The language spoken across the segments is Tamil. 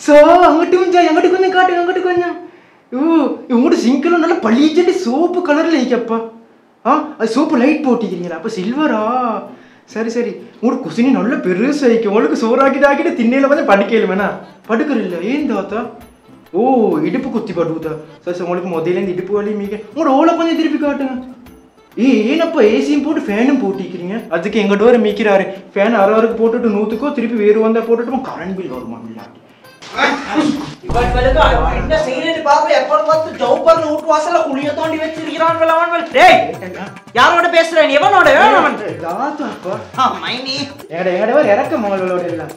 சோ அங்கிட்டு கொஞ்சம் எங்கிட்டு கொஞ்சம் காட்டுங்க அங்கிட்டு கொஞ்சம் ஓ உங்களோட சிங்கெல்லாம் நல்லா பளிச்சடி சோப்பு கலர்ல இருக்கப்பா ஆ அது சோப்பு லைட் போட்டிக்கிறீங்களா அப்போ சில்வரா சரி சரி உங்களோட குசினி நல்ல பெருசு ஆயிக்கும் உங்களுக்கு சோறாக்கிட்டு ஆக்கிட்டு திண்ணையில வந்து படுக்கையில வேணா படுக்கறில்ல ஏன் தாத்தா ஓ இடுப்பு குத்தி படுக்குதா சரி சரி உங்களுக்கு முதல்ல இந்த இடுப்பு வலி மீக உங்களோட ஓலை கொஞ்சம் திருப்பி காட்டுங்க ஏ ஏனப்பா ஏசியும் போட்டு ஃபேனும் போட்டிக்கிறீங்க அதுக்கு எங்க டோர் மீக்கிறாரு ஃபேன் அரை அரைக்கு போட்டுட்டு நூற்றுக்கோ திருப்பி வேறு வந்தா போட்டுட்டு கரண்ட் பில் வருமா இல்லாட்டி இவன் வெளுக்கு அவன் என்ன செய்யறேன்னு பாப்ப எப்ப பார்த்து ஜவுப்பர்ல வீட்டு வாசல்ல குழிய தோண்டி வச்சிருக்கிறான் வெல அவன் வெல. டேய் யாரோட பேசுறேன் எவனோட எவன் அவன் தாத்தாப்பா ஆ, மைனி எங்கட எங்கட ஒரு இறக்க மகளோட எல்லாம்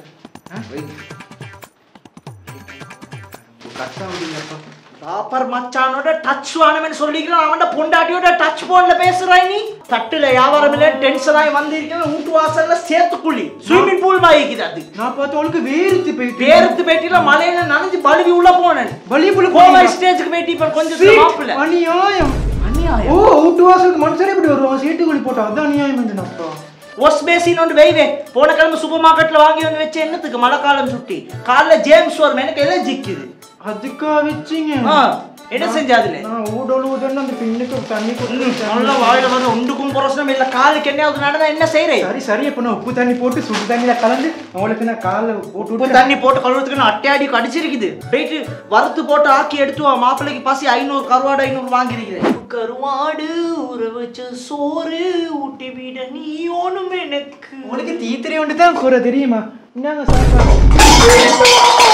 கஷ்டம் இல்லப்பா பாப்பர் மச்சானோட டச் வானவன் சொல்லிக்கிறான் அவன்ட பொண்டாட்டியோட டச் போன்ல பேசுறாய் நீ தட்டுல வியாபாரம் இல்ல டென்ஷன் ஆகி வந்திருக்கேன் வீட்டு வாசல்ல சேத்துக்குழி ஸ்விம்மிங் பூல் மாதிரி அது நான் பார்த்து அவளுக்கு வேறுத்து போயிட்டு பேருத்து பேட்டில மலையில நனைஞ்சு பழுவி உள்ள போனேன் வலிப்புல கோவா ஸ்டேஜுக்கு போயிட்டு இப்ப கொஞ்சம் மாப்பிள்ள அநியாயம் அநியாயம் ஓ அவுட் வாசலுக்கு மனுஷரே இப்படி வருவான் சீட்டுக்குழி போட்டா அதான் அநியாயம் என்னப்பா வாஷ் பேசின் ஒன்று வைவே போன கிழமை சூப்பர் மார்க்கெட்ல வாங்கி வந்து வச்ச என்னத்துக்கு மழை காலம் சுட்டி காலைல ஜேம்ஸ் வரும் எனக்கு எல்லாம் ஜிக்குது அதுக்கா வச்சீங்க ஆ, என்ன செஞ்ச அதுல நான் ஊடல் ஊதன்னு அந்த பின்னுக்கு தண்ணி கொடுத்து நல்ல வாயில வந்து ஒன்றுக்கும் புரசனம் இல்ல காலுக்கு என்ன ஆகுது நடந்தா என்ன செய்யறேன் சரி சரி அப்ப நான் உப்பு தண்ணி போட்டு சுடு தண்ணியில கலந்து உங்களுக்கு நான் காலை போட்டு உப்பு விட்டு தண்ணி போட்டு கழுவுறதுக்கு நான் அட்டையாடி கடிச்சிருக்குது போயிட்டு வறுத்து போட்டு ஆக்கி எடுத்து வா மாப்பிள்ளைக்கு பசி ஐநூறு கருவாடு ஐநூறு வாங்கிருக்கிறேன் கருவாடு ஊற வச்ச சோறு ஊட்டி விட நீ ஒண்ணும் எனக்கு உங்களுக்கு தீத்திரை ஒன்று தான் கூற தெரியுமா என்னங்க சாப்பாடு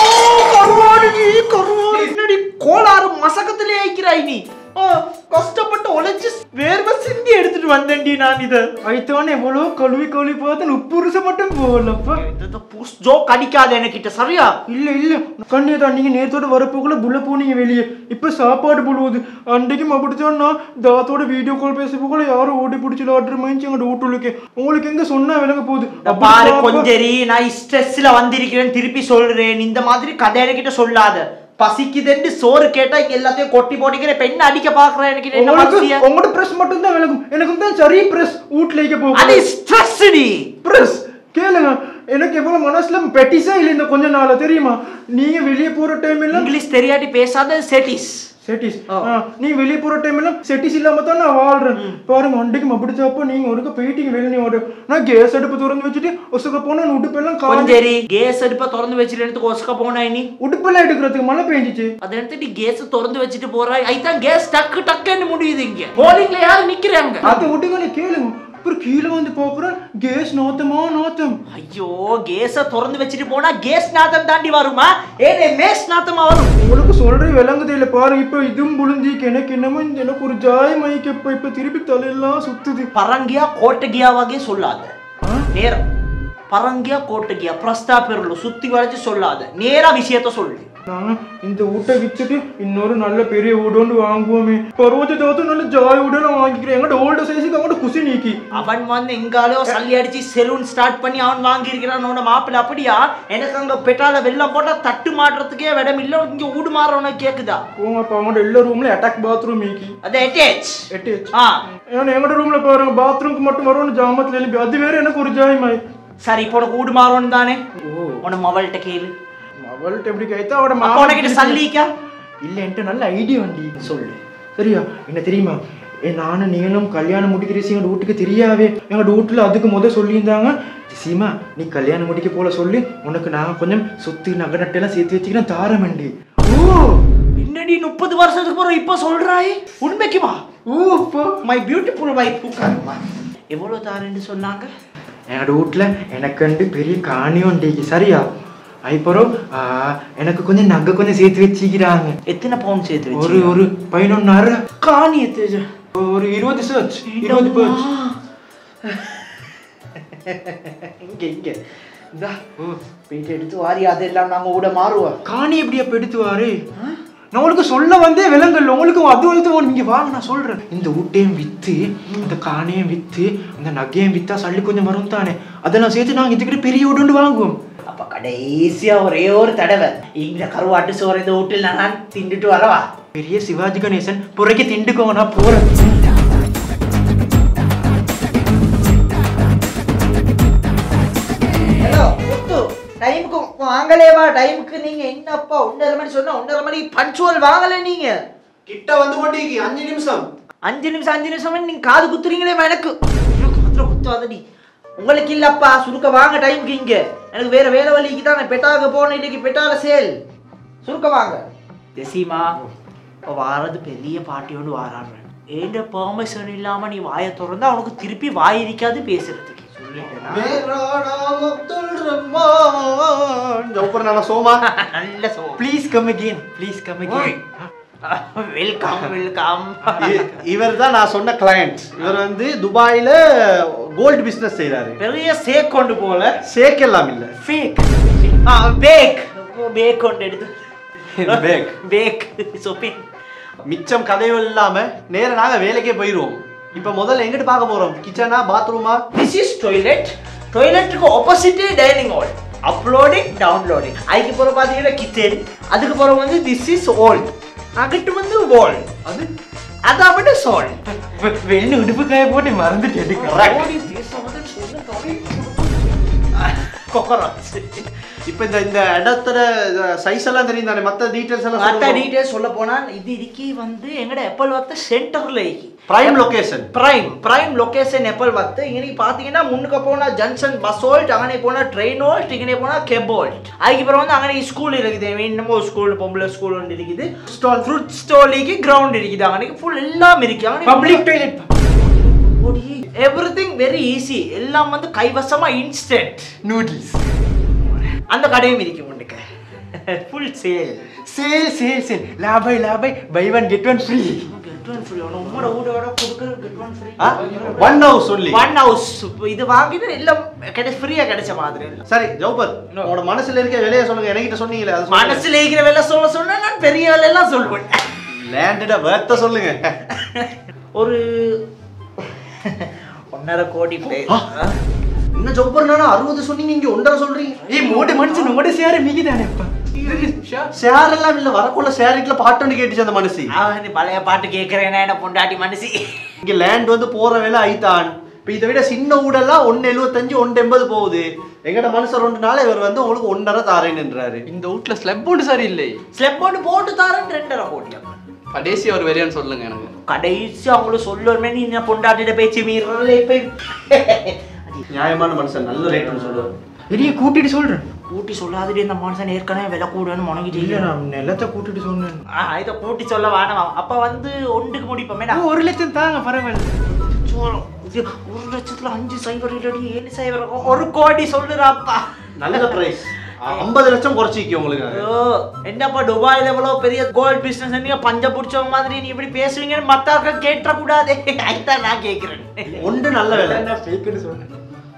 கருவாடு நீ கருவாடு என்னடி கோளாறு மசக்கத்திலே ஐக்கிறாய் நீ ஆ, கஷ்டப்பட்டு உழைச்சு வேர்வை சிந்தி எடுத்துட்டு வந்தேன்டி நான் இத வைத்தவன் எவ்வளோ கழுவி கழுவி பார்த்து உப்பு ருசை மட்டும் போகலப்பா ஜோக் அடிக்காத என்கிட்ட சரியா இல்ல இல்ல கண்ணே தான் நீங்க நேரத்தோட வரப்போக்குள்ள புள்ள போனீங்க வெளியே இப்ப சாப்பாடு போடுவது அன்றைக்கும் அப்படித்தான்னா தாத்தோட வீடியோ கால் பேச போக்குள்ள யாரும் ஓடி பிடிச்சி லாட்ரு மைச்சு எங்க வீட்டுக்கு உங்களுக்கு எங்க சொன்னா விளங்க போகுது இந்த பாரு கொஞ்சரி நான் ஸ்ட்ரெஸ்ல வந்திருக்கிறேன் திருப்பி சொல்றேன் இந்த மாதிரி கதை என்கிட்ட சொல்லாத பசிக்குதுன்னு சோறு கேட்டா இங்க எல்லாத்தையும் கொட்டி போட்டிக்கிறேன் இப்ப என்ன அடிக்க பாக்குறேன் எனக்கு என்ன உங்களுக்கு மனசியா? உங்களோட பிரஸ் மட்டும் தான் விளங்கும் எனக்கு தான் சரி பிரஸ் வீட்டுல வைக்க அது போகுது ஸ்ட்ரெஸ் நீ பிரஸ் கேளுங்க எனக்கு எவ்வளவு மனசுல பெட்டிஸா இல்லை இந்த கொஞ்ச நாளா தெரியுமா நீங்க வெளியே போற டைம் எல்லாம் இங்கிலீஷ் தெரியாட்டி பேசாத செட்டிஸ் செட்டிஸ் ஆ. ஆ, நீ வெளியே போற டைம் எல்லாம் செட்டிஸ் இல்லாம தான் நான் வாழ்றேன் பாருங்க அன்றைக்கு அப்படிச்சப்போ நீங்க ஒருக்க போயிட்டீங்க வெளியே ஓடு நான் கேஸ் அடுப்பு திறந்து வச்சுட்டு ஒசுக்க போனா உடுப்பெல்லாம் காஞ்சி கொஞ்சரி கேஸ் அடுப்ப திறந்து வச்சுட்டு எடுத்து ஒசக்க போனா நீ உடுப்பெல்லாம் எடுக்கிறதுக்கு மழை பெஞ்சிச்சு அதை எடுத்துட்டு கேஸ் திறந்து வச்சுட்டு போறாய் ஐதான் கேஸ் டக்கு டக்குன்னு முடியுது இங்க போலிங்ல யாரும் நிக்கிறாங்க அதை விட்டுங்களே கேளுங்க அப்புறம் கீழே வந்து பாக்குறேன் கேஸ் நாத்தமா நாத்தம் ஐயோ கேஸ திறந்து வச்சுட்டு போனா கேஸ் நாத்தம் தாண்டி வருமா ஏனே மேஸ் நாத்தமா வரும் உங்களுக்கு சொல்றேன் விளங்குதே இல்லை பாரு இப்போ இதுவும் புழுந்தி எனக்கு என்னமோ இந்த எனக்கு ஒரு ஜாய் மைக்கு இப்போ இப்போ திருப்பி தலையெல்லாம் சுத்துது பரங்கியா கோட்டகியாவாகவே சொல்லாத ஆ? நேரம் பரங்கியா கோட்டகியா பிரஸ்தா பெருளு சுத்தி வளைச்சு சொல்லாத நேரா விஷயத்த சொல்லு நாங்க இந்த வீட்டை வித்துட்டு இன்னொரு நல்ல பெரிய வீடு ஒன்று வாங்குவோமே பருவத்தை தவிர்த்து நல்ல ஜாய் வீடு நான் வாங்கிக்கிறேன் எங்கள்கிட்ட ஓல்டு சைஸுக்கு அவங்கள்ட்ட குசி நீக்கி அவன் வந்து எங்காலோ சல்லி அடிச்சு செலூன் ஸ்டார்ட் பண்ணி அவன் வாங்கியிருக்கிறான் உன்னோட மாப்பிள்ள அப்படியா எனக்கு அங்க பெட்டால வெள்ளம் போட்டா தட்டு மாட்டுறதுக்கே இடம் இல்ல இங்க ஊடு மாறவன கேக்குதா போங்க அப்போ அவங்கள்ட்ட எல்லா ரூம்ல அட்டாக் பாத்ரூம் மீக்கி அது அட்டேச் எட்டு ஆ ஏன்னா எங்களோட ரூம்ல பாருங்க பாத்ரூம்க்கு மட்டும் வரும்னு ஜாமத்துல எழுப்பி அது வேற எனக்கு ஒரு ஜாய் மாய் சரி இப்போ உனக்கு ஊடு மாறணும் தானே ஓ உன மவள்கிட்ட கேளு அவள்கிட்ட எப்படி கைத்தா அவட அப்ப உனக்கிட்ட சல்லிக்கா இல்ல என்கிட்ட நல்ல ஐடியா வண்டி சொல்லு சரியா என்ன தெரியுமா ஏ நானும் நீங்களும் கல்யாணம் முடிக்கிற எங்க வீட்டுக்கு தெரியாவே எங்க வீட்டுல அதுக்கு முத சொல்லியிருந்தாங்க சீமா நீ கல்யாணம் முடிக்க போல சொல்லி உனக்கு நான் கொஞ்சம் சொத்து நகை நட்டெல்லாம் சேர்த்து வச்சுக்கிறேன் தாரமண்டி ஓ என்னடி முப்பது வருஷத்துக்கு பிறகு இப்ப சொல்றாய் உண்மைக்குமா ஓ அப்பா மை பியூட்டிஃபுல் வைஃப் உட்காருமா எவ்வளவு தாரேன்னு சொன்னாங்க எங்களோட வீட்டில் எனக்குண்டு பெரிய காணி உண்டிக்கு சரியா அதுக்கப்புறம் ஆ, எனக்கு கொஞ்சம் நகை கொஞ்சம் சேர்த்து வச்சுக்கிறாங்க எத்தனை பவுன் சேர்த்து ஒரு வச்சு ஒரு பதினொன்னாறு காணி எத்து ஒரு இருபது சர்ச் இருபது பேர்ச் இங்க இங்க இந்தா போயிட்டு எடுத்து வாரி அதெல்லாம் நாங்க விட மாறுவோம் காணி எப்படி அப்ப எடுத்துவாரு நான் உங்களுக்கு சொல்ல வந்தே விலங்கல்ல உங்களுக்கு அது வந்து நீங்க வாங்க நான் சொல்றேன் இந்த ஊட்டையும் வித்து இந்த காணையும் வித்து அந்த நகையும் வித்தா சல்லி கொஞ்சம் வரும் தானே அதெல்லாம் சேர்த்து நாங்க இதுக்கிட்ட பெரிய வீடு வாங்குவோம் அப்ப கடைசியா ஒரே ஒரு தடவை இந்த கருவாட்டு சோறு இந்த வீட்டில் நான் திண்டுட்டு வரவா பெரிய சிவாஜி கணேசன் புறைக்கு திண்டுக்கோங்க நான் போறேன் ஹலோ முத்து டைமுக்கு வாங்க வாங்கலேவா டைமுக்கு நீங்க என்னப்பா ஒன்றரை மணி சொன்னா ஒன்றரை மணி பஞ்சுவல் வாங்கல நீங்க கிட்ட வந்து கொண்டிருக்கி அஞ்சு நிமிஷம் அஞ்சு நிமிஷம் அஞ்சு நிமிஷம் நீங்க காது குத்துறீங்களேவா எனக்கு ஐயோ, காதுல குத்தாதடி உங்களுக்கு இல்லப்பா சுருக்க வாங்க டைமுக்கு இங்க எனக்கு வேற வேலை வழிக்கு தான் நான் பெட்டாக போனேன் இன்னைக்கு பெட்டால சேல் சுருக்க வாங்க ஜெசிமா இப்போ வாரது பெரிய பாட்டியோடு வாராடுறேன் ஏண்ட பெர்மிஷன் இல்லாம நீ வாயை திறந்தா அவனுக்கு திருப்பி வாய் இருக்காது பேசுறதுக்கு சொல்லிட்டேனா ஜவுப்பர் நானா சோமா நல்ல so please come again please come again welcome welcome இவர் தான் நான் சொன்ன கிளையண்ட் இவர் வந்து துபாயில கோல்டு பிசினஸ் செய்றாரு பெரிய சேக் கொண்டு போல சேக் எல்லாம் இல்ல ஃபேக் பேக் பேக் கொண்டு எடுத்து பேக் பேக் சொப்பி மிச்சம் கதையும் இல்லாம நேரா நாங்க வேலைக்கே போயிருவோம் இப்ப முதல்ல எங்கிட்டு பார்க்க போறோம் கிச்சனா பாத்ரூமா திஸ் இஸ் டாய்லெட் டாய்லெட்டுக்கு ஆப்போசிட்டே டைனிங் ஹால் அப்லோடிங் டவுன்லோடிங் அதுக்கு பிறகு பார்த்தீங்கன்னா கிச்சன் அதுக்கு பிறகு வந்து திஸ் இஸ் ஓல் அங்கிட்டு வந்து வால் அது அதை விட சால் வெள்ளி உடுப்பு காய போட்டு மறந்துட்டு எடுக்க கொக்கராச் இப்ப இந்த இந்த இடத்துல சைஸ் எல்லாம் தெரியும் தானே மத்த டீடைல்ஸ் எல்லாம் மற்ற சொல்லுங்க. டீட்டெயில்ஸ் சொல்ல போனா இது இருக்கி வந்து எங்கட எப்பல் வத்த சென்டர்ல இருக்கி prime location prime prime location எப்பல் வத்து இங்கே பார்த்தீங்கன்னா முன்னுக்கு போனா ஜங்ஷன் பஸ் ஹோல்ட் அங்கே போனா ட்ரெயின் ஹோல்ட் இங்கே போனா கெப் ஹோல்ட் அதுக்கப்புறம் வந்து அங்கே ஸ்கூல் இருக்குது இன்னமும் ஸ்கூல் பொம்பளை ஸ்கூல் ஒன்று இருக்குது ஸ்டால் ஃப்ரூட் ஸ்டாலிக்கு கிரவுண்ட் இருக்குது அங்கே ஃபுல் எல்லாம் இருக்கு அங்கே public toilet everything very easy எல்லாம் வந்து கைவசமா இன்ஸ்டன்ட் நூடுல்ஸ் அந்த கடையும் இருக்கு முன்னுக்கு full sale sale sale sale லாபை லாபை buy one get one free get one free உங்களோட ஊடோட கொடுக்குற கெட் ஒன் ஃப்ரீ ஆ? one house only one house இது வாங்கிட்டு எல்லாம் கிடை ஃப்ரீயா கிடைச்ச மாதிரி இல்லை சரி ஜவுபர் உங்களோட மனசுல இருக்க விலைய சொல்லுங்க என்கிட்ட சொன்னீங்களே அது மனசுல இருக்கிற வேலை சொல்ல சொன்னா நான் பெரிய வேலை எல்லாம் சொல்லுவேன் லேண்டட வேர்த்த சொல்லுங்க ஒரு ஒன்னரை கோடி பேர் இன்னும் ஜவுபர் நானா அறுபது சொன்னீங்க இங்க ஒன்றரை சொல்றீங்க ஏய் மூடு மனுஷன் உங்களோட சேர மிகிதானேப்பா ஷேர் எல்லாம் இல்ல வரக்குள்ள ஷேரிட்ல பாட்டு கேட்டுச்சு அந்த மனுஷி அவன் இந்த பழைய பாட்டு கேட்கறேன்னா என்ன பொண்டாட்டி மனுஷி இங்க லேண்ட் வந்து போற வேலை ஐத்தான் இப்ப இதை விட சின்ன ஊடெல்லாம் ஒன்னு எழுபத்தஞ்சு ஒன்று எண்பது போகுது எங்கட மனுஷர் ஒன்றுனால இவர் வந்து உங்களுக்கு ஒன்றரை தாரேன்ன்றாரு இந்த வீட்ல ஸ்லெப் போட்டு சரி இல்லை ஸ்லெப் போட்டு போட்டு தாரேன் ரெண்டரை கோடி கடைசி ஒரு வெறியான்னு சொல்லுங்க எனக்கு கடைசி அவங்களும் சொல்லுவோமே நீ என்ன பொண்டாட்டிட்ட பேச்சு மீறல இப்ப நியாயமான மனுஷன் நல்ல ரேட்னு சொல்லுவார் வெளியே கூட்டிட்டு சொல்றேன் கூட்டி சொல்லாதடி இந்த மனுஷன் ஏற்கனவே விலை கூடுன்னு இல்ல முணங்கிட்டு நான் நிலத்தை கூட்டிட்டு சொன்னேன் இதை கூட்டி சொல்ல வேணாம் அப்ப வந்து ஒன்றுக்கு முடிப்போமே ஓ, ஒரு லட்சம் தாங்க பரவாயில்ல சோளம். இது ஒரு லட்சத்துல அஞ்சு சைபர் இல்லடி ஏழு சைபர் இருக்கும். ஒரு கோடி சொல்லுறாப்பா நல்ல பிரைஸ் ஐம்பது லட்சம் குறைச்சிக்கு உங்களுக்கு அது. ஐயோ, என்னப்பா துபாயில எவ்வளவு பெரிய கோல்ட் பிசினஸ் நீங்க பஞ்ச புடிச்சவங்க மாதிரி நீ இப்படி பேசுவீங்கன்னு மத்தாக்க கேட்ட கூடாதே அதுதான் நான் கேக்குறேன் ஒன்று நல்ல வேலை நான் ஃபேக்குன்னு சொன்னேன்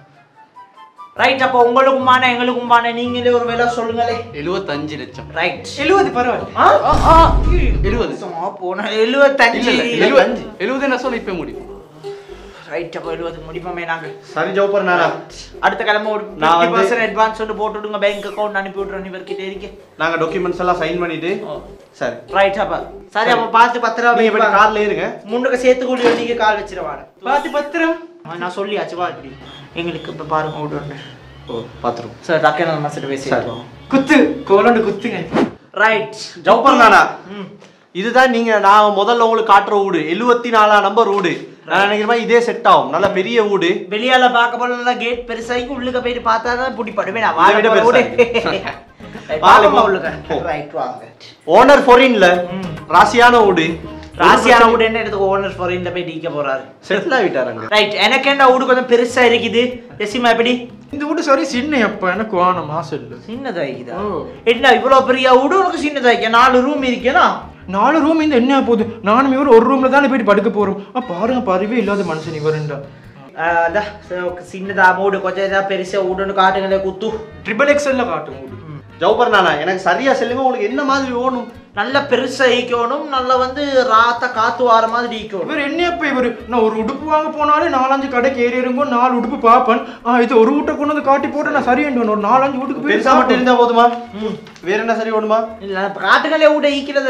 ரைட் அப்ப உங்களுக்குமான எங்களுக்குமான நீங்களே ஒரு வேலை சொல்லுங்களே எழுபத்தஞ்சு லட்சம் ரைட் எழுபது பரவாயில்ல எழுபது போன எழுபத்தஞ்சு இல்ல இல்ல எழுபத்தஞ்சு எழுபது என்ன சொல்ல இப்ப முடியும் ரைட் அப்ப எழுபது முடிப்போமே நாங்க சரி ஜவுப்பர் நானா அடுத்த கிழமை ஒரு நான் ஃபிஃப்டி வந்து- பர்சன்ட் அட்வான்ஸ் வந்து போட்டு விடுங்க பேங்க் அக்கௌண்ட் அனுப்பி விட்றோம் இவர்கிட்ட இருக்கே நாங்க டாக்குமெண்ட்ஸ் எல்லாம் சைன் பண்ணிட்டு சரி ரைட் அப்ப சரி அப்ப பார்த்து பத்திரமா நீங்க இப்படி வைப்பாங்க. கார்ல இருங்க முன்னுக்கு சேர்த்து கூடி நீங்க கால் வச்சிருவாங்க பாத்து பத்திரம் நான் சொல்லியாச்சு வா இப்படி எங்களுக்கு இப்ப பாருங்க விடுறேன் ஓ பாத்துரும் சார் டக்குனு நம்ம சரி பேசி சரி. குத்து கோலண்டு குத்துங்க ரைட் ஜவுப்பர் நானா ம் இதுதான் நீங்க நான் முதல்ல உங்களுக்கு காட்டுற வீடு எழுபத்தி நாலாம் நம்பர் வீடு நான் நினைக்கிற மாதிரி இதே செட் ஆகும் நல்ல பெரிய வீடு வெளியால பார்க்க போல நல்லா கேட் பெருசாகி உள்ளுக்க போயிட்டு பார்த்தா தான் பிடிப்படுமே நான் இதை விட வாங்க பெருசா. வாங்க போ. உள்ளுக்க போ. ரைட் வாங்க ஓனர் ஃபொரின்ல ம். ராசியான வீடு ராசியான வீடு என்ன எடுத்து ஓனர் ஃபாரின்ல போய் நீக்க போறாரு செட்டில் ஆகிட்டாருங்க ரைட் எனக்கு என்ன வீடு கொஞ்சம் பெருசா இருக்குது எசிமா எப்படி இந்த வீடு சாரி சின்ன அப்பா எனக்கு வேணும் மாசம் இல்ல சின்னதாகிதா ஓ. என்ன இவ்வளவு பெரிய வீடு உனக்கு சின்னதாகிக்க நாலு ரூம் இருக்கேனா நாலு ரூம் இந்த என்ன போகுது நானும் இவர் ஒரு ரூம்ல தானே போயிட்டு படுக்க போறோம் ஆ, பாருங்க பறிவே இல்லாத மனுஷன் இவருண்டா அதான் சின்னதா மூடு கொஞ்சம் ஏதாவது பெருசா வீடுன்னு காட்டுங்களே குத்து ட்ரிபிள் எக்ஸ்எல்ல காட்டும் வீடு ஜவுபர் நானா எனக்கு சரியா சொல்லுங்க உங்களுக்கு என்ன மாதிரி வேணும் நல்ல பெருசா ஈக்கணும் நல்ல வந்து ராத்த காத்து வார மாதிரி ஈக்கணும் இவர் என்ன அப்ப இவர் நான் ஒரு உடுப்பு வாங்க போனாலே நாலஞ்சு கடைக்கு ஏறி இறங்கும் நாலு உடுப்பு பார்ப்பேன் ஆ இது ஒரு வீட்டை கொண்டு வந்து காட்டி போட்டு நான் சரி ஒரு நாலஞ்சு வீட்டுக்கு போய் பெருசா மட்டும் இருந்தா போதுமா வேற என்ன சரி வேணுமா இல்ல காட்டுங்களே வீட ஈக்கிறது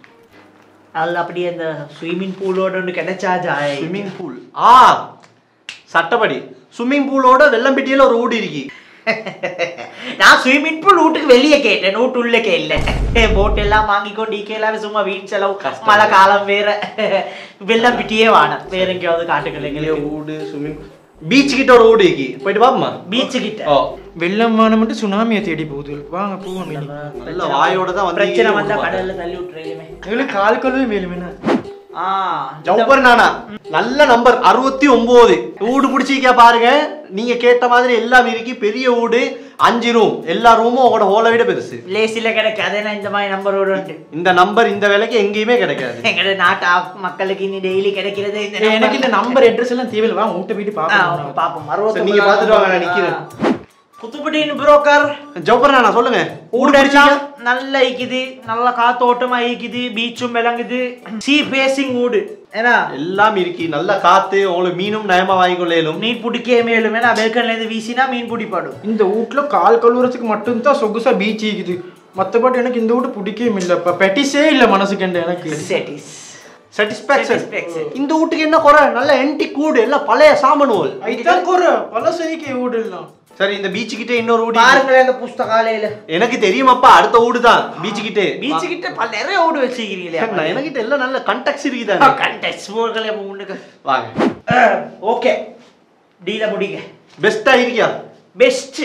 அது அப்படியே அந்த ஸ்விம்மிங் பூலோட ஒன்று கிடைச்சா ஜாய் ஸ்விம்மிங் பூல் ஆ சட்டப்படி ஸ்விம்மிங் பூலோட வெள்ளம்பட்டியில ஒரு வீடு இருக்கு நான் ஸ்விம்மிங் பூல் வீட்டுக்கு வெளியே கேட்டேன் வீட்டு உள்ளே கேட்கல போட் எல்லாம் வாங்கிக்கொண்டு இக்கேலாவே சும்மா வீட்டு செலவு மழை காலம் வேற வெள்ளம் பிட்டியே வானம் வேற எங்கேயாவது காட்டுக்கல எங்களுக்கு ஊடு ஸ்விம்மிங் பீச் கிட்ட ஒரு ஊடு இருக்கு போயிட்டு பாப்போமா பீச்சு கிட்ட ஓ வெள்ளம் வானம் மட்டும் சுனாமியை தேடி போகுது வாங்க போவோம் வெளியே. நல்ல வாயோட தான் வந்து பிரச்சனை வந்தா கடல்ல தள்ளி விட்டுறேன் எங்களுக்கு கால் கழுவே மேலும் என்ன ஆ ஜவுப்பர் நானா நல்ல நம்பர் அறுபத்தி ஒன்பது வீடு பிடிச்சிக்க பாருங்க நீங்க கேட்ட மாதிரி எல்லாம் இருக்கு பெரிய வீடு அஞ்சு ரூம் எல்லா ரூமும் உங்களோட ஹோலை விட பெருசு லேசில கிடைக்காது நான் இந்த மாதிரி நம்பரோட உண்டு இந்த நம்பர் இந்த விலைக்கு எங்கேயுமே கிடைக்காது எங்கட நாட்டு ஆ- மக்களுக்கு இனி டெய்லி கிடைக்கிறது இந்த ஏய், எனக்கு இந்த நம்பர் அட்ரஸ் எல்லாம் தேவையில்ல வா உங்கள்கிட்ட போயிட்டு ஆ, பாப்போம் பாப்போம் சரி, அறுபத்தி நீங்க பார்த்துட்டு வாங்க, நான் நிக்கிறேன். குத்துப்பட்டின் புரோக்கர் ஜவுப்பர் நானா சொல்லுங்க வீடு ஊடெல்லாம் பிடிச்சிக்க நல்லா இருக்குது நல்ல காத்தோட்டமா இருக்குது பீச்சும் விளங்குது சி பேசிங் ஊடு ஏன்னா எல்லாம் இருக்கு நல்ல காத்து உங்களுக்கு மீனும் நயமா வாங்கி கொள்ளையிலும் மீன் பிடிக்கவே மேலும் ஏன்னா பெல்கன்ல இருந்து வீசினா மீன் பிடிப்பாடும் இந்த வீட்ல கால் கழுவுறதுக்கு மட்டும்தான் சொகுசா பீச் இருக்குது மத்தபடி எனக்கு இந்த வீட்டு பிடிக்கவே இல்லப்பா பெட்டிஸே இல்ல மனசுக்கு என்ன எனக்கு செட்டிஸ் சாட்டிஸ்பாக்சன் Satisfaction. இந்த வீட்டுக்கு என்ன குறை நல்ல என்டி கூடு எல்லாம் பழைய சாமானுவல் ஐதான் குறை பல செய்கை வீடு எல்லாம் சரி இந்த பீச் கிட்ட இன்னொரு வீடு இருக்கு. பாருங்களேன் அந்த புஸ்தகாலையில எனக்கு தெரியுமாப்பா அடுத்த வீடு தான் பீச் கிட்டே பீச்சு கிட்ட பல நிறைய ஊடு வச்சுக்கிறீங்களே நான் எனக்கிட்ட எல்லாம் நல்ல கண்டக்ஸ் இருக்குதானே கண்டெக்ஸ் போர்களே முன்னுக்கு வாங்க ஓகே டீல முடிங்க பெஸ்டா இருக்கியா பெஸ்ட்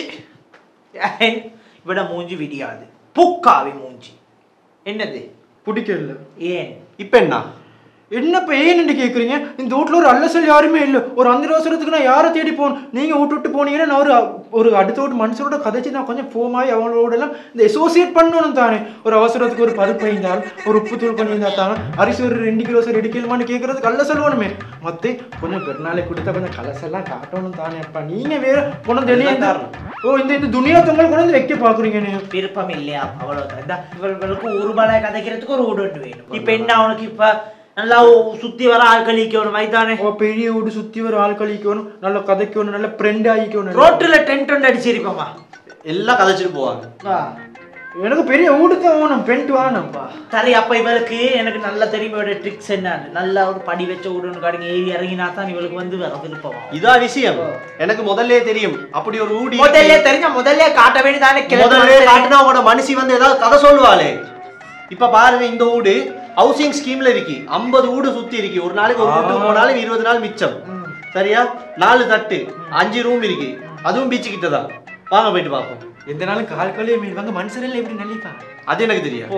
இவட மூஞ்சி விடியாது புக்காவி மூஞ்சி என்னது பிடிக்கல இப்ப ஏன் என்ன என்னப்பா ஏன்னு கேக்குறீங்க இந்த வீட்ல ஒரு அல்லசல் யாருமே இல்ல ஒரு அந்த அவசரத்துக்கு நான் யாரை தேடி போகணும் நீங்க விட்டு விட்டு போனீங்கன்னா நான் ஒரு ஒரு அடுத்த வீட்டு மனுஷரோட கதைச்சு நான் கொஞ்சம் போமாய் அவங்களோட எல்லாம் இந்த அசோசியேட் பண்ணணும் தானே ஒரு அவசரத்துக்கு ஒரு பருப்பு இருந்தால் ஒரு உப்பு தூள் பண்ணியிருந்தா தானே அரிசி ஒரு ரெண்டு கிலோ சார் ரெண்டு கிலோமான்னு கேட்கறதுக்கு அல்ல சொல்லணுமே மத்த கொஞ்சம் பெருநாளை கொடுத்தா கொஞ்சம் கலசெல்லாம் காட்டணும் தானே அப்பா நீங்க வேற கொண்டு வெளியே ஓ இந்த இந்த துணியா தொங்கல் கொண்டு வந்து வைக்க பாக்குறீங்க நீ விருப்பம் இல்லையா அவ்வளவுதான் இந்த இவர்களுக்கு ஒரு மலை கதைக்கிறதுக்கு ஒரு வீடு ஒன்று வேணும் இப்ப என்ன அவனுக்கு இப்ப நல்லா சுத்தி வர ஆட்கள் நிக்கணும் மைதானே ஓ பெரிய வீடு சுத்தி ஒரு ஆள் கழிக்கணும் நல்ல கதைக்கணும் நல்ல ஃப்ரெண்ட் ஆகிக்கணும் ரோட்டுல டென்ட் ஒன்று அடிச்சிருப்போமா எல்லாம் கதைச்சிட்டு போவாங்க எனக்கு பெரிய வீடு தான் வேணும் பெண்ட் வேணும்ப்பா சரி அப்ப இவளுக்கு எனக்கு நல்ல தெரியும் இவரோட ட்ரிக்ஸ் என்னன்னு நல்லா ஒரு படி வச்ச வீடுன்னு காடுங்க ஏறி இறங்கினா தான் இவளுக்கு வந்து வர விருப்பம் இதான் விஷயம் எனக்கு முதல்ல தெரியும் அப்படி ஒரு ஊடி முதல்ல தெரிஞ்ச முதல்ல காட்ட வேண்டியதானே முதல்ல காட்டினா உங்களோட மனுஷி வந்து ஏதாவது கதை சொல்லுவாளே இப்ப பாருங்க இந்த வீடு ஹவுசிங் ஸ்கீம்ல இருக்கு ஐம்பது வீடு சுத்தி இருக்கு ஒரு நாளைக்கு ஒரு வீட்டுக்கு போனாலும் இருபது நாள் மிச்சம் சரியா நாலு தட்டு அஞ்சு ரூம் இருக்கு அதுவும் பீச்சு கிட்ட தான் வாங்க போயிட்டு பார்ப்போம் எந்த நாளும் கால் கழிய மீன் வாங்க மனுஷரெல்லாம் எப்படி நினைப்பாங்க அது எனக்கு தெரியும்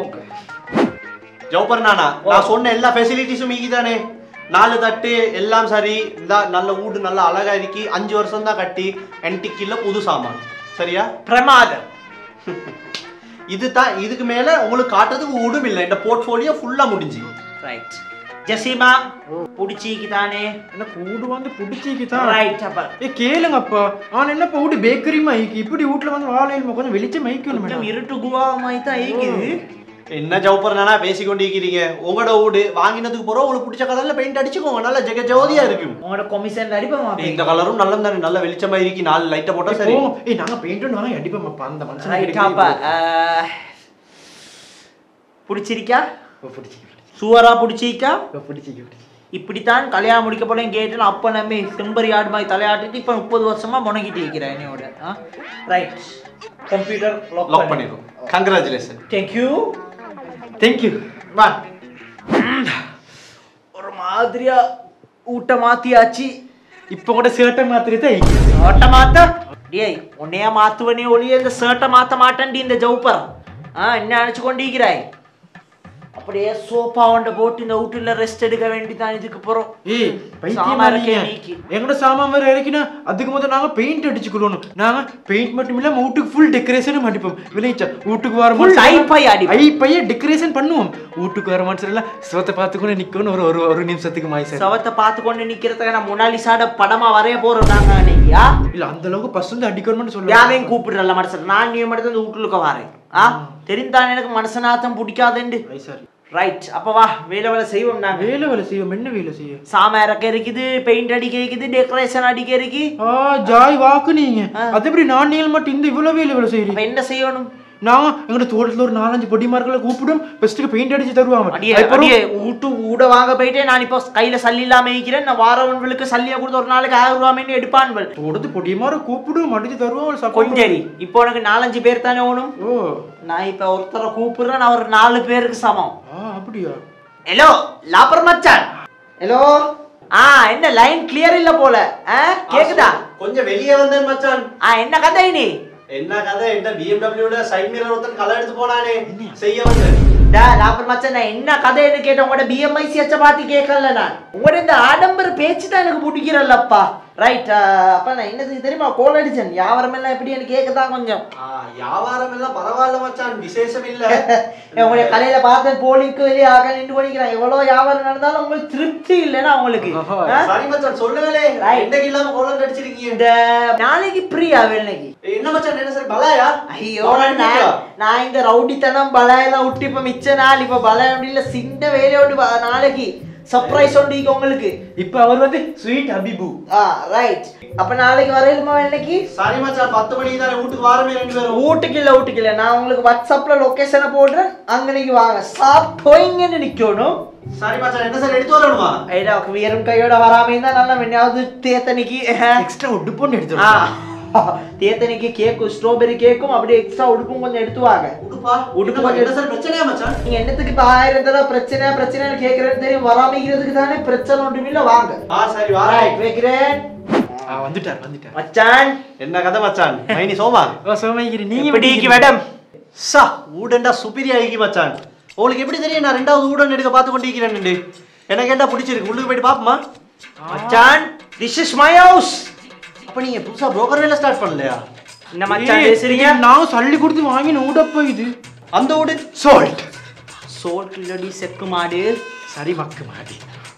ஜவுபர் நானா நான் சொன்ன எல்லா ஃபெசிலிட்டிஸும் தானே நாலு தட்டு எல்லாம் சரி இந்த நல்ல வீடு நல்ல அழகா இருக்கு அஞ்சு வருஷம் தான் கட்டி என்டிக்கில்ல புது சாமான் சரியா பிரமாதம் இதுதான் இதுக்கு மேல உங்களுக்கு காட்டுறதுக்கு வீடும் இல்லை இந்த போர்ட்ஃபோலியோ ஃபுல்லா முடிஞ்சு ரைட் ஜெசிமா புடிச்சிக்கு தானே எனக்கு வீடு வந்து பிடிச்சிக்கு தான் ரைட் அப்ப ஏ கேளுங்கப்பா ஆனா என்னப்பா வீடு பேக்கரி மைக்கு இப்படி வீட்டுல வந்து வாழையில் கொஞ்சம் வெளிச்சம் மைக்கணும் கொஞ்சம் மேடம் இருட்டு குவா மாதிரி தான் இருக்குது என்ன ஜவுப்பர் நானா பேசிக்கொண்டு இருக்கிறீங்க உங்களோட வீடு வாங்கினதுக்கு போறோம் உங்களுக்கு பிடிச்ச கலர்ல பெயிண்ட் அடிச்சுக்கோங்க நல்ல ஜெக ஜோதியா இருக்கும் உங்களோட கொமிஷன் அடிப்போமா இந்த கலரும் நல்ல தானே நல்ல வெளிச்சமா இருக்கு நாலு லைட்டை போட்டா சரி ஏய் நாங்க பெயிண்ட் ஒன்று வாங்க அடிப்போம்ப்பா அந்த மனுஷன் ரைட் அப்ப பிடிச்சிருக்கா பிடிச்சிக்கு சுவரா பிடிச்சிருக்கா பிடிச்சிக்கு பிடிச்சி இப்படித்தான் கல்யாணம் முடிக்க போல கேட்டு அப்ப நம்பி செம்பரி ஆடு மாதிரி தலையாட்டிட்டு இப்ப முப்பது வருஷமா முணங்கிட்டு இருக்கிறேன் என்னோட ரைட் கம்ப்யூட்டர் லாக் லாக் பண்ணி பண்ணிடுவோம் கங்க்ராச்சுலேஷன் தேங்க்யூ தேங்க்யூ வா ஒரு மாதிரியா ஊட்ட மாத்தியாச்சு இப்போ கூட ஷர்ட்டை மாத்திரி தான் ஷர்ட்டை மாத்த டேய் உன்னைய மாத்துவனே ஒளிய இந்த ஷர்ட்டை மாத்த மாட்டேன்டி இந்த ஜவுப்பர் ஆ என்ன நினைச்சு கொண்டிருக்கிறாய் அப்படியே சோஃபா ஒன்றை போட்டு இந்த வீட்டுல ரெஸ்ட் எடுக்க வேண்டிதான் இதுக்கு போறோம் ஏய் சாமான் பைத்தியமா இருக்கே நீங்க நீக்கி. எங்கட சாமான் வேற இறக்கினா அதுக்கு முதல்ல நாங்க பெயிண்ட் அடிச்சுக்கணும் நாங்க பெயிண்ட் மட்டும் இல்லாம வீட்டுக்கு ஃபுல் டெக்கரேஷனும் அடிப்போம் விளைச்சா வீட்டுக்கு வர Full ஐப்பை அடிப்போம். ஐப்பைய டெக்கரேஷன் பண்ணுவோம் வீட்டுக்கு வர மனுஷன் எல்லாம் சிவத்தை பார்த்துக்கொண்டு நிக்கணும் ஒரு ஒரு ஒரு நிமிஷத்துக்கு மாய் சார் சவத்தை பார்த்து கொண்டு நிக்கிறதுக்கு நான் மொனாலிசாட படமா வரைய போறோம் நாங்க நீங்கயா இல்ல அந்த அளவுக்கு ஃபர்ஸ்ட் வந்து அடிக்கணும்னு சொல்லுவாங்க யாரையும் கூப்பிடுறல மனுஷன் நான் நீ மட்டும் இந்த வீட்டுல வரேன் ஆ தெரிந்தானே எனக்கு மனுஷனாத்தம் பிடிக்காதுண்டு ஐ சாரி ரைட் அப்ப வா வேலை வேலை செய்வோம் நாங்க வேலை வேலை செய்வோம் என்ன வேலை செய்ய சாம இறக்க இருக்குது பெயிண்ட் அடிக்க இருக்குது டெக்கரேஷன் அடிக்க இருக்கு ஆ ஜாய் வாக்கு நீங்க அது எப்படி நான் நீங்கள் மட்டும் இந்த இவ்வளவு வேலை வேலை செய்றீங்க அப்ப என்ன செய்யணும் நான் எங்கட தோட்டத்துல ஒரு நாலஞ்சு பொடிமார்களை கூப்பிடும் பெஸ்ட்டுக்கு பெயிண்ட் அடிச்சு தருவாங்க அடியே அதுக்கப்புறம் அடியே ஊட்டு ஊட வாங்க போயிட்டே நான் இப்போ கையில சல்லி இல்லாம இருக்கிறேன் நான் வாரவன்களுக்கு சல்லியை கொடுத்து ஒரு நாளைக்கு ஆயிரம் ரூபாய் எடுப்பான்கள் தோட்டத்து பொடிமார கூப்பிடும் அடிச்சு தருவாங்க support கொஞ்சரி இப்போ உனக்கு நாலஞ்சு பேர் தானே ஓணும் ஓ நான் இப்ப ஒருத்தரை கூப்பிடுறேன் நான் ஒரு நாலு பேருக்கு சமம் ஆ அப்படியா ஹலோ லாப்பர் மச்சான் ஹலோ ஆ என்ன லைன் கிளியர் இல்ல போல ஆ கேக்குதா கொஞ்சம் வெளியே வந்தேன் மச்சான் ஆ என்ன கதை நீ என்ன கதை இந்த பிஎம்டபிள்யூட சைட் மிரர் ஒருத்தன் களை எடுத்து போனானே செய்ய வந்தேன் டா லாப்பர் மச்சான் நான் என்ன கதைன்னு கேட்டேன் உங்களோட பிஎம்ஐசி அச்ச பார்த்து கேட்கல நான் உங்களோட இந்த ஆடம்பர பேச்சு தான் எனக்கு பிடிக்கிறல்லப்பா ரைட் அப்ப நான் என்னது தெரியுமா கோல் அடிச்சேன் வியாபாரம் எல்லாம் எப்படி எனக்கு கேட்கதான் கொஞ்சம் ஆ, வியாபாரம் எல்லாம் பரவாயில்ல மச்சான் விசேஷம் இல்ல உங்களுடைய கடையில பார்த்தேன் போலிங்க்கு வெளியே ஆக நின்று பண்ணிக்கிறேன் எவ்வளவு வியாபாரம் நடந்தாலும் உங்களுக்கு திருப்தி இல்லைன்னா உங்களுக்கு ஆஹா. ஆ? சரி மச்சான் சொல்லுங்களே Right. என்னைக்கு இல்லாம கோலம் அடிச்சிருக்கீங்க இந்த நாளைக்கு பிரியா வெள்ளைக்கு என்ன மச்சான் என்ன சார் பலாயா ஐயோ கோலம் நான் அடிக்கிறீங்களா? நான் இந்த ரவுடித்தனம் பலாயெல்லாம் விட்டு இப்ப மிச்ச நாள் இப்ப பலாய் அப்படி இல்ல சின்ன வேலையை விட்டு ப- நாளைக்கு சர்ப்ரைஸ் உண்டு இங்க உங்களுக்கு இப்ப அவர் வந்து ஸ்வீட் ஹபிபு ஆ ரைட் அப்ப நாளைக்கு வரையிலுமா இன்னைக்கு சரி மச்சான் பத்து மணிக்கு தானே வீட்டுக்கு வாரமே ரெண்டு பேரும் வீட்டுக்கு இல்ல வீட்டுக்கு இல்ல நான் உங்களுக்கு வாட்ஸ்அப்ல லொகேஷனை போடுறேன் அங்க நீங்க வாங்க சாப்பிட்டோங்கன்னு நிக்கணும் சரி மச்சான் என்ன சார் எடுத்து வரணுமா ஐடா வெறும் கையோட வராம இருந்தா நல்லா வெண்ணையாவது தேத்தனிக்கு எக்ஸ்ட்ரா உடுப்புன்னு எடுத்து ஆ வரணும். தேத்தனிக்கு கேக்கும் ஸ்ட்ராபெரி கேக்கும் அப்படியே எக்ஸ்ட்ரா உடுப்பும் கொஞ்சம் எடுத்து வாங்க உடுப்பா உடுப்பு உடுப்பு கொஞ்சம் என்ன சார் பிரச்சனையா மச்சான் நீங்க என்னத்துக்கு இப்ப ஆயிரம் தடவை பிரச்சனை பிரச்சனைன்னு கேக்குறேன்னு தெரியும் வராமிக்கிறதுக்கு தானே பிரச்சனை ஒன்றுமில்ல வாங்க ஆ சரி வாரேன் Right, வைக்கிறேன் ஆ, வந்துட்டார் வந்துட்டார் மச்சான் என்ன கதை மச்சான் மைனி சோமா ஓ சோமகிரி நீங்க எப்படி எப்படி மேடம் சா ஊடண்டா சுப்பீரியா ஆகி மச்சான் உங்களுக்கு எப்படி தெரியும் நான் ரெண்டாவது ஊடன் எடுக்க பார்த்து கொண்டு இருக்கிறேன் எனக்கு என்ன பிடிச்சிருக்கு உள்ளுக்கு போயிட்டு பாப்போமா மச்சான் திஸ் இஸ் மை ஹவுஸ் அப்ப நீங்க புதுசா புரோக்கர் வேலை ஸ்டார்ட் பண்ணலையா என்ன மச்சான் ஏய், பேசுறீங்க இது நான் சல்லி கொடுத்து வாங்கின ஊடப்பா இது அந்த ஊடு சால்ட் சோல் கில்லடி செக்கு மாடு சரி மக்கு மாடி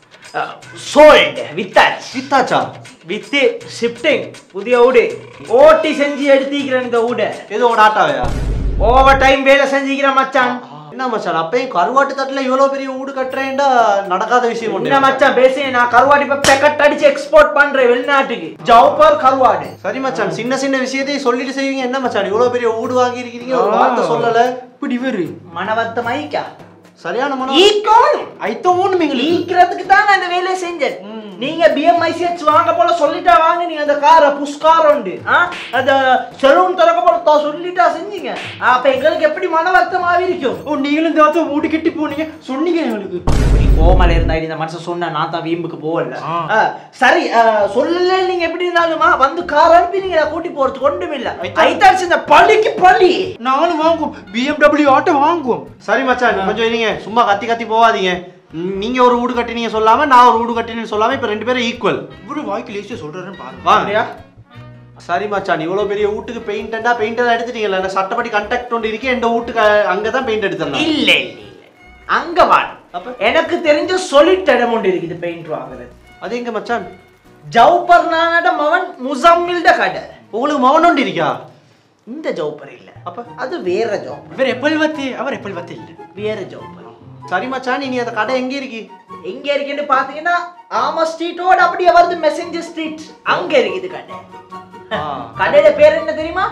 சோல்ட் வித்தாச் வித்தாச்சா வித்து ஷிஃப்டிங் புதிய ஊடு ஓட்டி செஞ்சு எடுத்திக்கிறேன் இந்த ஊட ஏதோ ஒரு ஆட்டாவையா ஓவர் டைம் வேலை செஞ்சுக்கிறேன் மச்சான் என்ன மச்சான் அப்பயும் கருவாட்டு தட்டுல இவ்வளவு பெரிய ஊடு கட்டுறேன்டா நடக்காத விஷயம் ஒண்ணு என்ன மச்சான் பேசுங்க நான் கருவாடு இப்ப பேக்கெட் அடிச்சு எக்ஸ்போர்ட் பண்றேன் வெளிநாட்டுக்கு ஜவுப்பர் கருவாடு சரி மச்சான் சின்ன சின்ன விஷயத்தையும் சொல்லிட்டு செய்வீங்க என்ன மச்சான் இவ்வளவு பெரிய ஊடு வாங்கி இருக்கீங்க ஒரு வார்த்தை சொல்லல இப்படி இவரு மனவத்த மைக்கா சரியான மனம் ஈக்கோணும் ஐத்தோன்னு எங்களுக்கு ஈக்கிறதுக்கு தான் நான் இந்த வேலையை செஞ்சேன் நீங்க பிஎம்ஐசிஎச் வாங்க போல சொல்லிட்டா வாங்க நீங்க அந்த காரை புஷ்கார் உண்டு ஆ? அந்த செலூன் திறக்க போல தா சொல்லிட்டா செஞ்சீங்க அப்ப எங்களுக்கு எப்படி மன வருத்தமாக இருக்கும் ஓ நீங்களும் தாத்தா வீடு கட்டி போனீங்க சொன்னீங்க எங்களுக்கு இப்படி கோமல இருந்தா இந்த மனுஷன் சொன்னா நான் தான் வீம்புக்கு போகல ஆ. ஆ, சரி ஆ, சொல்லல நீங்க எப்படி இருந்தாலுமா வந்து கார் அனுப்பி நீங்க கூட்டி போறதுக்கு ஒன்றும் இல்ல ஐத்தாச்சு இந்த பள்ளிக்கு பள்ளி நானும் வாங்குவோம் பிஎம்டபிள்யூ ஆட்டோ வாங்குவோம் சரி மச்சான் கொஞ்சம் இருங்க சும்மா கத்தி கத்தி போகாதீங்க ம், நீங்க ஒரு ஊடு கட்டினீங்க சொல்லாம நான் ஒரு ஊடு கட்டினேன்னு சொல்லாம இப்ப ரெண்டு பேரும் ஈக்குவல் இவரு வாய்க்கு லேசியா சொல்றாருன்னு பாருங்க வாங்க அப்படியா? சரி மச்சான் இவ்வளவு பெரிய வீட்டுக்கு பெயிண்டா பெயிண்ட் எல்லாம் எடுத்துட்டீங்கல்ல நான் சட்டப்படி கண்டாக்ட் ஒன்று இருக்கு எந்த வீட்டுக்கு அ- அங்கதான் பெயிண்ட் எடுத்தேன் இல்ல இல்ல இல்ல அங்க வா அப்ப? எனக்கு தெரிஞ்ச சொல்லிட்டு இடம் ஒன்று இருக்குது பெயிண்ட் வாங்குறது அது எங்க மச்சான் ஜவுப்பர்னானட மவன் முசம்மில்ட கடை உங்களுக்கு மகன் ஒன்று இருக்கா இந்த ஜவுப்பர் இல்ல அப்ப அது வேற ஜவுப்பர் இவர் எப்பல் வத்தி அவர் எப்பல் வத்தி இல்ல வேற ஜவுப்பர் சரி மச்சான் இனி அந்த கடை எங்க இருக்கு எங்க இருக்குன்னு பாத்தீங்கன்னா ஆமா ஸ்ட்ரீட்டோட அப்படியே வருது மெசஞ்சர் ஸ்ட்ரீட் அங்க இருக்குது கடை ஆ. கடையோட பேர் என்ன தெரியுமா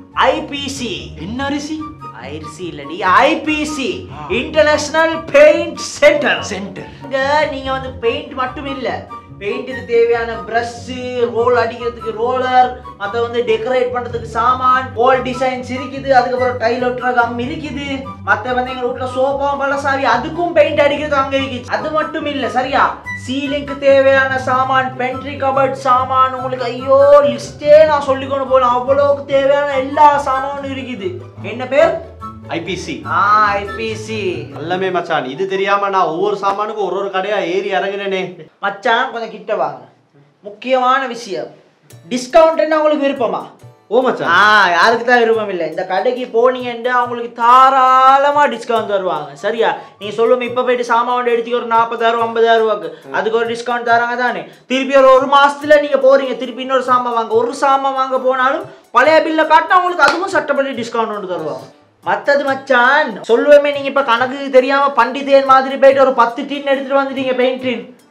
ஐபிசி என்ன அரிசி ஐரிசி இல்லடி IPC international paint centre centre இங்க நீங்க வந்து பெயிண்ட் மட்டும் இல்ல பெயிண்ட்டுக்கு தேவையான பிரஷ் ரோல் அடிக்கிறதுக்கு ரோலர் மத்த வந்து டெக்கரேட் பண்றதுக்கு சாமான் வால் டிசைன்ஸ் இருக்குது அதுக்கப்புறம் டைல் ஒட்டுற கம் இருக்குது மத்த வந்து எங்க வீட்ல சோஃபா பலசாரி அதுக்கும் பெயிண்ட் அடிக்கிறது அங்க இருக்கு அது மட்டும் இல்ல சரியா சீலிங்க்கு தேவையான சாமான் பென்ட்ரி கபர்ட் சாமான் உங்களுக்கு ஐயோ லிஸ்டே நான் சொல்லிக்கொண்டு போகலாம் அவ்வளவுக்கு தேவையான எல்லா சாமானும் இருக்குது என்ன பேர் ஐபிசி ஆ ஐபிசி எல்லாமே மச்சான் இது தெரியாம நான் ஒவ்வொரு சாமானுக்கும் ஒரு ஒரு கடையா ஏறி இறங்குனேனே மச்சான் கொஞ்சம் கிட்ட வாங்க முக்கியமான விஷயம் டிஸ்கவுண்ட் என்ன உங்களுக்கு விருப்பமா ஓ மச்சான் ஆ யாருக்கு தான் விருப்பம் இல்லை இந்த கடைக்கு போனீங்கன்னா அவங்களுக்கு தாராளமா டிஸ்கவுண்ட் தருவாங்க சரியா நீ சொல்லுங்க இப்ப போயிட்டு சாமான் எடுத்து ஒரு நாற்பதாயிரம் ஐம்பதாயிரம் ரூபாய்க்கு அதுக்கு ஒரு டிஸ்கவுண்ட் தராங்க தானே திருப்பி ஒரு ஒரு மாசத்துல நீங்க போறீங்க திருப்பி இன்னொரு சாமான் வாங்க ஒரு சாமான் வாங்க போனாலும் பழைய பில்ல காட்டினா உங்களுக்கு அதுவும் சட்டப்படி டிஸ்கவுண்ட் ஒன்று தருவாங்க மத்தது மச்சான் சொல்லுவேமே நீங்க இப்ப கணக்கு தெரியாம பண்டிதேன் மாதிரி போயிட்டு ஒரு பத்து டீன் எடுத்துட்டு வந்துட்டீங்க பெயிண்ட் டீன்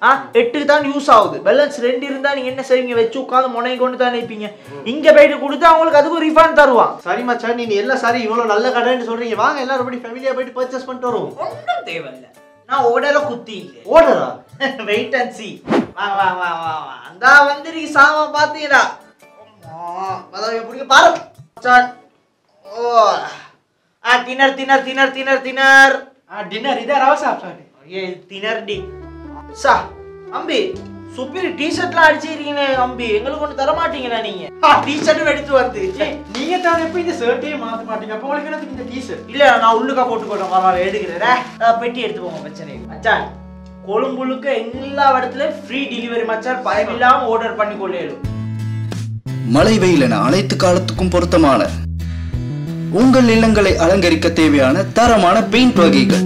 ஆ எட்டுக்கு தான் யூஸ் ஆகுது பேலன்ஸ் ரெண்டு இருந்தா நீங்க என்ன செய்வீங்க வச்சு உட்காந்து முனை கொண்டு தான் நிற்பீங்க இங்க போயிட்டு கொடுத்தா அவங்களுக்கு அதுக்கு ரீஃபண்ட் தருவான் சரி மச்சான் நீ எல்லாம் சரி இவ்வளவு நல்ல கடைன்னு சொல்றீங்க வாங்க எல்லாரும் படி ஃபேமிலியா போயிட்டு பர்ச்சேஸ் பண்ணிட்டு வருவோம் ஒன்றும் தேவையில்லை நான் ஓடல குத்தி இல்லை ஓடரா வெயிட் அண்ட் சி வா வா வா வா வா அந்த வந்துரு சாம பாத்தீங்களா அதான் எப்படி பாரு மச்சான். ஓ ஆ தினர் தினர் தினர் தினர் தினர் டின்னர் இதே ரவ சாப்பாடு ஏ தினர் டி சா அம்பி சுப்பீரி டிஷர்ட்லாம் அடிச்சிருக்கீங்க அம்பி எங்களுக்கு ஒன்று தர மாட்டீங்களா நீங்க டிஷர்ட்டும் எடுத்து வருது ஏய், நீங்க தான் எப்ப இந்த ஷர்ட்டையே மாத்த மாட்டீங்க அப்ப உங்களுக்கு என்ன இந்த டீஷர்ட் இல்ல நான் உள்ளுக்கா போட்டுக்கோட்டேன் பரவாயில்ல எடுக்கிறேன் அஹ், பெட்டி எடுத்து போங்க பிரச்சனை இல்லை மச்சான் கொழும்புலுக்கு எல்லா இடத்துலயும் ஃப்ரீ டெலிவரி மச்சான் பயமில்லாம ஆர்டர் பண்ணி கொள்ளையிடும் மழை வெயில் என அனைத்து காலத்துக்கும் பொருத்தமான உங்கள் இல்லங்களை அலங்கரிக்க தேவையான தரமான பெயிண்ட் வகைகள்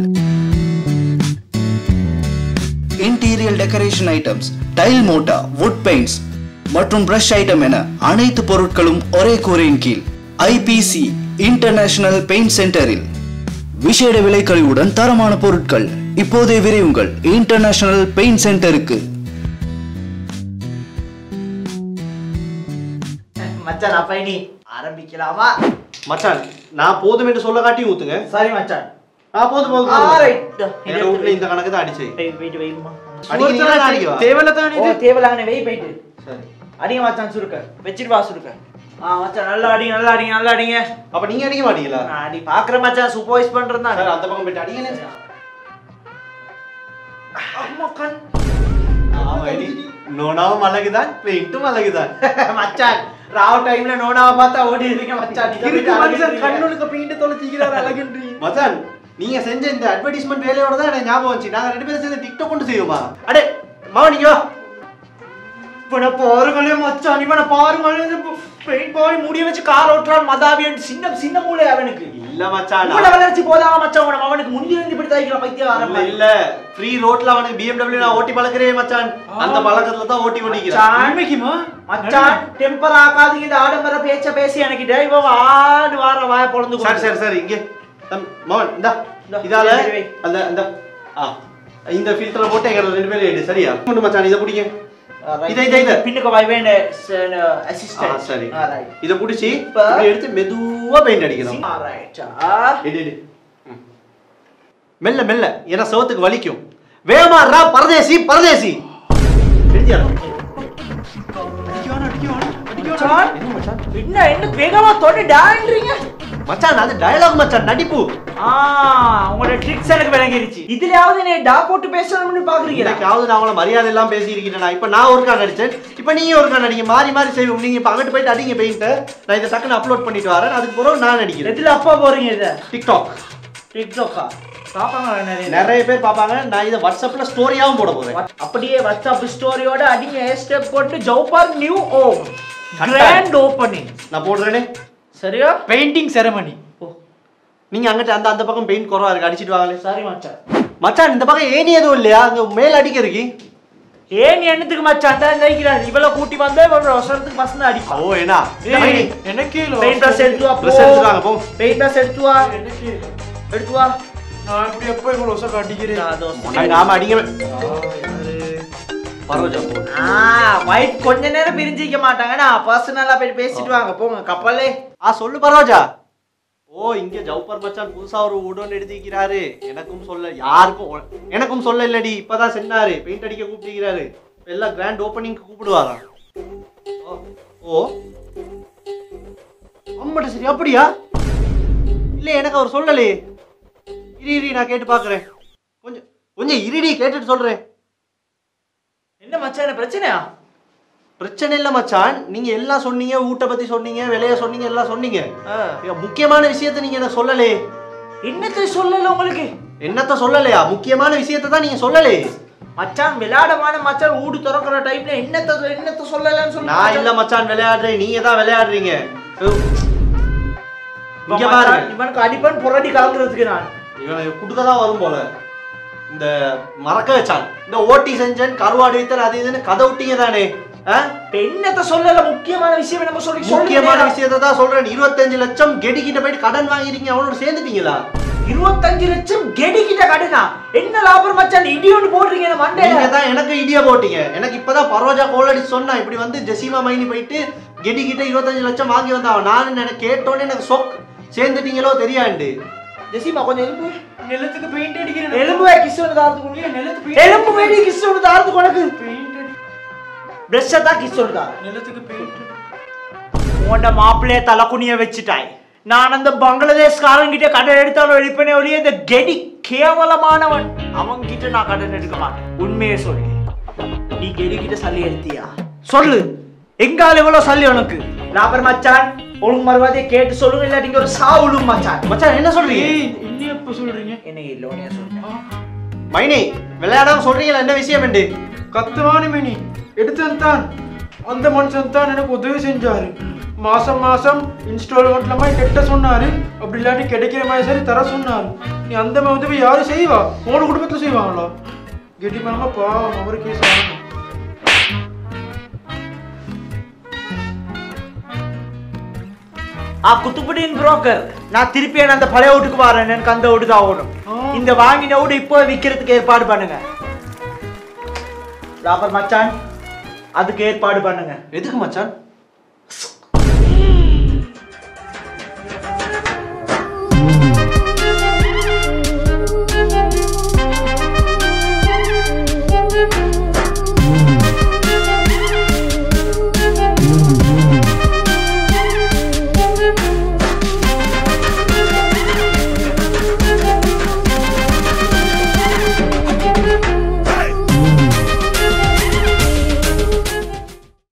இன்டீரியர் டெக்கரேஷன் ஐட்டம்ஸ் டைல் மோட்டா வுட் பெயிண்ட்ஸ் மற்றும் பிரஷ் ஐட்டம் என அனைத்து பொருட்களும் ஒரே கூரையின் கீழ் ஐபிசி இன்டர்நேஷனல் பெயிண்ட் சென்டரில் விசேட விலைக்கழிவுடன் தரமான பொருட்கள் இப்போதே விரைவுங்கள் இன்டர்நேஷனல் பெயிண்ட் சென்டருக்கு மச்சான் அப்ப நீ ஆரம்பிக்கலாமா மச்சான் நான் போதும் என்று சொல்ல காட்டி ஊத்துங்க சரி மச்சான் ஆ போதும் போதும் ஆ, போதும். right. என் வீட்ல இந்த கணக்கு தான் அடிச்சே வெயிட் வெயிட் வெயிட்மா அடிக்கிறீங்களா நான் அடிக்கவா தேவையில்ல தான் ஓ இது தேவலாங்கனே வெய் போயிட்டு சரி அடிங்க மச்சான் சுருக்க வச்சிட்டு வா சுருக்க ஆ மச்சான் நல்லா அடிங்க நல்லா அடிங்க நல்லா அடிங்க அப்ப நீங்க அடிக்க மாட்டீங்களா நான் அடி பாக்குற மச்சான் சூப்பர்வைஸ் பண்றேன் சார் தான் அந்த பக்கம் போயிட்டு அடிங்களே அம்மா கண் ஆமா அடி நோனாவும் அழகுதான் பெயிண்ட்டும் அழகுதான் மச்சான் ராவ் டைம்ல நோனாவை பார்த்தா ஓடி இருக்கீங்க மச்சான் இதை இருக்கு போயிட்டு மனுஷன் அடிக்கிறீங்க. கண்ணுக்கு பீண்டு தொலைச்சிக்கிறார் அழகுன்றீங்க மச்சான் நீங்க செஞ்ச இந்த அட்வர்டைஸ்மெண்ட் வேலையோட தான் எனக்கு ஞாபகம் வந்துச்சு நாங்க ரெண்டு பேரும் சேர்ந்து டிக்டாக் கொண்டு செய்வோமா அடே மாவா நீங்க வா இவனை பாருங்களே மச்சான் இவனை பாருங்களே பெயிண்ட் பாய் முடிய வச்சு கார் ஓட்டுறான் மதாவியன் சின்ன சின்ன மூளை அவனுக்கு இல்ல மச்சான் மூளை வளர்ச்சி போதாம மச்சான் அவன அவனுக்கு முந்தி இருந்து இப்படி தைக்கிற பைத்தியம் இல்ல இல்ல ஃப்ரீ ரோட்ல அவனுக்கு BMW நான் ஓட்டி பழக்கிறேன் மச்சான் அந்த பழக்கத்துல தான் ஓட்டி பண்ணிக்கிறேன் உண்மைக்குமா மச்சான் டெம்பர் ஆகாதீங்க இந்த ஆடம்பர பேச்ச பேசி எனக்கு இவன் ஆடு வார வாய பொழந்து சரி சரி சரி இங்கே தம்- மோகன் இந்தா இந்தா, இதால சரி, வை. அந்த அந்த ஆ இந்த ஃபில்டரை போட்டு எங்க ரெண்டு பேரும் எடு சரியா கொண்டு மச்சான் இதை பிடிங்க இதை இதை இதை பின்னுக்கு வைவேன் ஆ, அசிஸ்டன்ட் சரி ஆல்ரைட் இதை பிடிச்சி இப்ப- இப்படி எடுத்து மெதுவா பெயிண்ட் அடிக்கணும் ஆல்ரைட் எடு எடு ம். மெல்ல மெல்ல ஏன்னா சவத்துக்கு வலிக்கும் வேகமாடுறா பரதேசி பரதேசி எழுதியா மச்சான் என்ன என்ன வேகமா தொட டான்றீங்க மச்சான் அது டயலாக் மச்சான் நடிப்பு ஆ உங்களோட ட்ரிக்ஸ் எனக்கு விளங்கிருச்சு இதுலயாவது நீ டா போட்டு பேசணும்னு பாக்குறீங்களா எனக்காவது நான் அவங்கள மரியாதை எல்லாம் பேசி இருக்கேன் இப்ப நான் ஒரு கார்டு அடிச்சேன் இப்ப நீங்க ஒரு கார்டு அடிங்க மாறி மாறி செய்வோம் நீங்க இப்ப அங்கிட்டு போயிட்டு அடிங்க பெயிண்ட் நான் இதை டக்குன்னு அப்லோட் பண்ணிட்டு வரேன் அதுக்கு பிறகு நான் அடிக்கிறேன் எதுல அப்பா போறீங்க இத டிக்டாக் டிக்டாக்கா பாப்பாங்க நிறைய நிறைய பேர் பார்ப்பாங்க நான் இதை வாட்ஸ்அப்ல ஸ்டோரியாவும் போட போறேன் அப்படியே வாட்ஸ்அப் ஸ்டோரியோட அடிங்க ஸ்டெப் போட்டு ஜவுபார் நியூ ஓம் கட்டாயம். கிராண்ட் ஓபனிங் நான் போடுறேனே சரியா பெயிண்டிங் செரமனி ஓ நீங்க அங்கிட்டு அந்த அந்த பக்கம் பெயிண்ட் குறவா இருக்கு அடிச்சிட்டு வாங்களே சரி மச்சான் மச்சான் இந்த பக்கம் ஏணி எதுவும் இல்லையா அங்க மேல் அடிக்கிறதுக்கு ஏன் நீ என்னத்துக்கு மச்சான் தான் நினைக்கிறான் இவ்வளவு கூட்டி வந்தா இவ்வளவு அவசரத்துக்கு பஸ் தான் அடிப்பான் ஓ என்ன ஏய், எனக்கு பெயிண்ட் பிரஷ் எடுத்து வா Brush எடுத்துட்டு வாங்க, போ. பெயிண்ட் பிரஷ் எடுத்து வா எடுத்து வா நான் இப்படி எப்போ இவ்வளோ வருஷம் காட்டிக்கிறேன் நான் தோசை. நாங்க ஆமா அடிங்க பரவாயில்ல போ ஆ ஒயிட் கொஞ்ச நேரம் பிரிஞ்சிக்க மாட்டாங்கண்ணா பர்சனலா போய் பேசிட்டு வாங்க போங்க கப்பலே ஆ சொல்லு பரவாஜா ஓ இங்க ஜவுப்பர் மச்சான் புதுசா ஒரு உடன் எடுத்துக்கிறாரு எனக்கும் சொல்ல யாருக்கும் ஒ- எனக்கும் சொல்ல இல்லடி இப்பதான் சென்னாரு பெயிண்ட் அடிக்க கூப்பிட்டுக்கிறாரு எல்லாம் கிராண்ட் ஓப்பனிங் கூப்பிடுவாராம் ஓ, ஓ அம்மட்ட சரி அப்படியா இல்ல எனக்கு அவர் சொல்லலையே இரு இரு நான் கேட்டு பாக்குறேன் கொஞ்சம் கொஞ்சம் இருடி கேட்டுட்டு சொல்றேன் என்ன மச்சான் என்ன பிரச்சனையா பிரச்சனை இல்ல மச்சான் நீங்க எல்லாம் சொன்னீங்க ஊட்ட பத்தி சொன்னீங்க விலைய சொன்னீங்க எல்லாம் சொன்னீங்க ஆ. ஏ, முக்கியமான விஷயத்த நீங்க என்ன சொல்லலையே என்னத்தை சொல்லல உங்களுக்கு என்னத்த சொல்லலையா முக்கியமான விஷயத்தை தான் நீங்க சொல்லலே மச்சான் விளையாடமான மச்சான் ஊடு திறக்கிற டைம்ல என்னத்த என்னத்த சொல்லலன்னு சொல்லி நான் இல்ல மச்சான் விளையாடுறேன் நீங்க தான் விளையாடுறீங்க இப்ப இங்க மச்சான், பாருங்க இவனுக்கு அடிப்பன் புரடி கலந்துறதுக்கு நான் இவன் குடுக்க தான் வரும் போல இந்த மறக்க வச்சான் இந்த ஓட்டி செஞ்சன் கருவாடு வித்தன் அது இதுன்னு கதை விட்டீங்க தானே ஆ? இப்ப என்னத்த சொல்லல முக்கியமான விஷயம் நம்ம சொல்லி முக்கியமான சொல்லுங்க. விஷயத்தை தான் சொல்றேன் இருபத்தஞ்சு லட்சம் கெடி கிட்ட போயிட்டு கடன் வாங்கிருக்கீங்க அவனோட சேர்ந்துட்டீங்களா இருபத்தஞ்சு லட்சம் கெடிக்கிட்ட கடனா என்ன லாபம் மச்சான் இடி ஒன்று போடுறீங்க இந்த நீங்க மண்டையில தான் எனக்கு ஐடியா போட்டீங்க எனக்கு இப்பதான் பரோஜா கோல் அடிச்சு சொன்னா இப்படி வந்து ஜெசிமா மைனி போயிட்டு கெடி கிட்ட இருபத்தஞ்சு லட்சம் வாங்கி வந்தா நான் எனக்கு கேட்டோன்னே எனக்கு சொக் சேர்ந்துட்டீங்களோ தெரியாண்டு ஜெசிமா கொஞ்சம் எலும்பு நிலத்துக்கு பெயிண்ட் அடிக்கிறேன் எலும்பு கிஸ் ஒன்று தாரத்துக்கு உனக்கு நிலத்துக்கு எலும்பு வேடி கிஸ் ஒன்று தாரத்துக்கு உனக்கு பிரஷ்ஷை தான் கிஸ் ஒன்று தார நிலத்துக்கு பெயிண்ட் உன்ட மாப்பிள்ளைய தலக்குனிய வச்சுட்டாய் நான் அந்த பங்களாதேஷ்காரன் கிட்ட கடன் எடுத்தாலும் எடுப்பேனே ஒழிய இந்த கெடி கேவலமானவன் அவன் கிட்ட நான் கடன் எடுக்க மாட்டேன் உண்மையே சொல்லு நீ கெடி கிட்ட சல்லி எடுத்தியா சொல்லு எங்கால எவ்வளவு சல்லி உனக்கு லாபர் மச்சான் ஒழுங்கு மறுவாதியை கேட்டு சொல்லுங்க இல்லாட்டி இங்க ஒரு சாவுளும் மச்சான் மச்சான் என்ன சொல்றீங்க ஏய் என்ன எப்ப சொல்றீங்க என்ன இல்லையா சொல்றேன் மைனி விளையாடாம சொல்றீங்களா என்ன விஷயம் என்று கத்துவானு மினி எடுத்தேன் தான் அந்த மனுஷன் தான் எனக்கு உதவி செஞ்சாரு மாசம் மாசம் இன்ஸ்டால்மெண்ட்ல மாதிரி கெட்ட சொன்னாரு அப்படி இல்லாட்டி கிடைக்கிற மாதிரி சரி தர சொன்னாரு நீ அந்த மாதிரி உதவி யாரு செய்வா உங்களோட குடும்பத்துல செய்வாங்களா கெட்டி மாமா பாவம் அவருக்கே சாகணும் ஆ குத்துப்படியின் புரோக்கர் நான் திருப்பி என்ன அந்த பழைய வீட்டுக்கு வரேன் எனக்கு அந்த வீடு தான் ஓடும் ஆ. இந்த வாங்கின வீடு இப்போ விற்கிறதுக்கு ஏற்பாடு பண்ணுங்க லாபர் மச்சான் அதுக்கு ஏற்பாடு பண்ணுங்க எதுக்கு மச்சான்